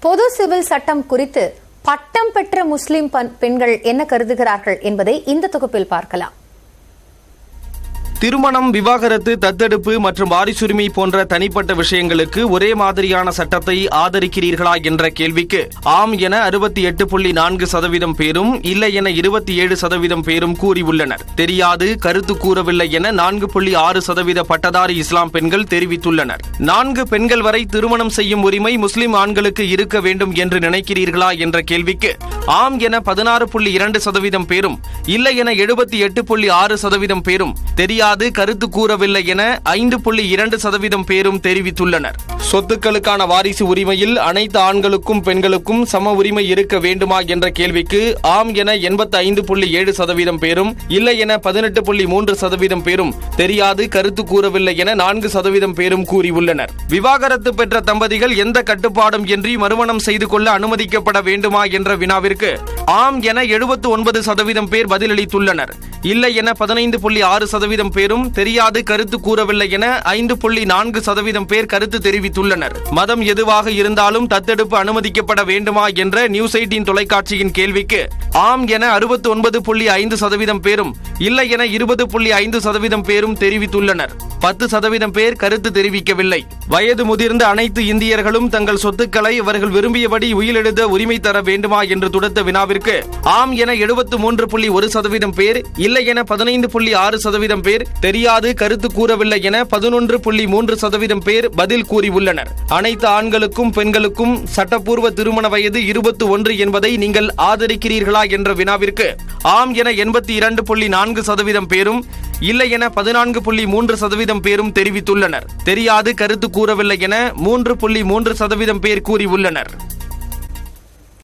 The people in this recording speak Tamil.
பொது சிவில் சட்டம் குறித்து பட்டம் பெற்ற முஸ்லிம் பன்- பெண்கள் என்ன கருதுகிறார்கள் என்பதை இந்த தொகுப்பில் பார்க்கலாம் திருமணம் விவாகரத்து தத்தெடுப்பு மற்றும் வாரிசுரிமை போன்ற தனிப்பட்ட விஷயங்களுக்கு ஒரே மாதிரியான சட்டத்தை ஆதரிக்கிறீர்களா என்ற கேள்விக்கு ஆம் என அறுபத்தி எட்டு புள்ளி நான்கு சதவீதம் பேரும் இல்லை என இருபத்தி ஏழு சதவீதம் பேரும் கூறியுள்ளனர் தெரியாது கருத்து கூறவில்லை என நான்கு புள்ளி ஆறு சதவீத பட்டதாரி இஸ்லாம் பெண்கள் தெரிவித்துள்ளனர் நான்கு பெண்கள் வரை திருமணம் செய்யும் உரிமை முஸ்லிம் ஆண்களுக்கு இருக்க வேண்டும் என்று நினைக்கிறீர்களா என்ற கேள்விக்கு ஆம் என பதினாறு புள்ளி இரண்டு சதவீதம் பேரும் இல்லை என எழுபத்தி எட்டு புள்ளி ஆறு சதவீதம் பேரும் தெரியாது கருத்து கூறவில்லை என ஐந்து புள்ளி இரண்டு சதவீதம் பேரும் தெரிவித்துள்ளனர் சொத்துக்களுக்கான வாரிசு உரிமையில் அனைத்து ஆண்களுக்கும் பெண்களுக்கும் சம உரிமை இருக்க வேண்டுமா என்ற கேள்விக்கு ஆம் என எண்பத்தி ஐந்து புள்ளி ஏழு சதவீதம் பேரும் இல்லை என பதினெட்டு புள்ளி மூன்று சதவீதம் பேரும் தெரியாது கருத்து கூறவில்லை என நான்கு சதவீதம் பேரும் கூறியுள்ளனர் விவாகரத்து பெற்ற தம்பதிகள் எந்த கட்டுப்பாடும் இன்றி மறுமணம் செய்து கொள்ள அனுமதிக்கப்பட வேண்டுமா என்ற வினாவிற்கு ஆம் என எழுபத்து ஒன்பது சதவீதம் பேர் பதிலளித்துள்ளனர் இல்லை என பதினைந்து புள்ளி ஆறு சதவீதம் பேரும் தெரியாது கருத்து கூறவில்லை என ஐந்து புள்ளி நான்கு சதவீதம் பேர் கருத்து தெரிவித்துள்ளனர் மதம் எதுவாக இருந்தாலும் தத்தெடுப்பு அனுமதிக்கப்பட வேண்டுமா என்ற நியூஸ் எயிட்டின் தொலைக்காட்சியின் கேள்விக்கு ஆம் என அறுபத்தி ஒன்பது புள்ளி ஐந்து சதவீதம் பேரும் இல்லை என இருபது புள்ளி ஐந்து சதவீதம் பேரும் தெரிவித்துள்ளனர் பத்து சதவீதம் பேர் கருத்து தெரிவிக்கவில்லை வயது முதிர்ந்த அனைத்து இந்தியர்களும் தங்கள் சொத்துக்களை அவர்கள் விரும்பியபடி உயிரெழுத உரிமை தர வேண்டுமா என்று துடுத்த வினாவிற்கு ஆம் என எழுபத்து மூன்று புள்ளி ஒரு சதவீதம் பேர் இல்லை என பதினைந்து புள்ளி ஆறு சதவீதம் பேர் தெரியாது கருத்து கூறவில்லை என பதினொன்று புள்ளி மூன்று சதவீதம் பேர் பதில் கூறியுள்ளனர் அனைத்து ஆண்களுக்கும் பெண்களுக்கும் சட்டப்பூர்வ திருமண வயது இருபத்தி ஒன்று என்பதை நீங்கள் ஆதரிக்கிறீர்களா என்ற வினாவிற்கு ஆம் என எண்பத்தி இரண்டு புள்ளி நான்கு சதவீதம் பேரும் இல்லை என பதினான்கு புள்ளி மூன்று சதவீதம் பேரும் தெரிவித்துள்ளனர் தெரியாது கருத்து கூறவில்லை என மூன்று புள்ளி மூன்று சதவீதம் பேர் கூறியுள்ளனர்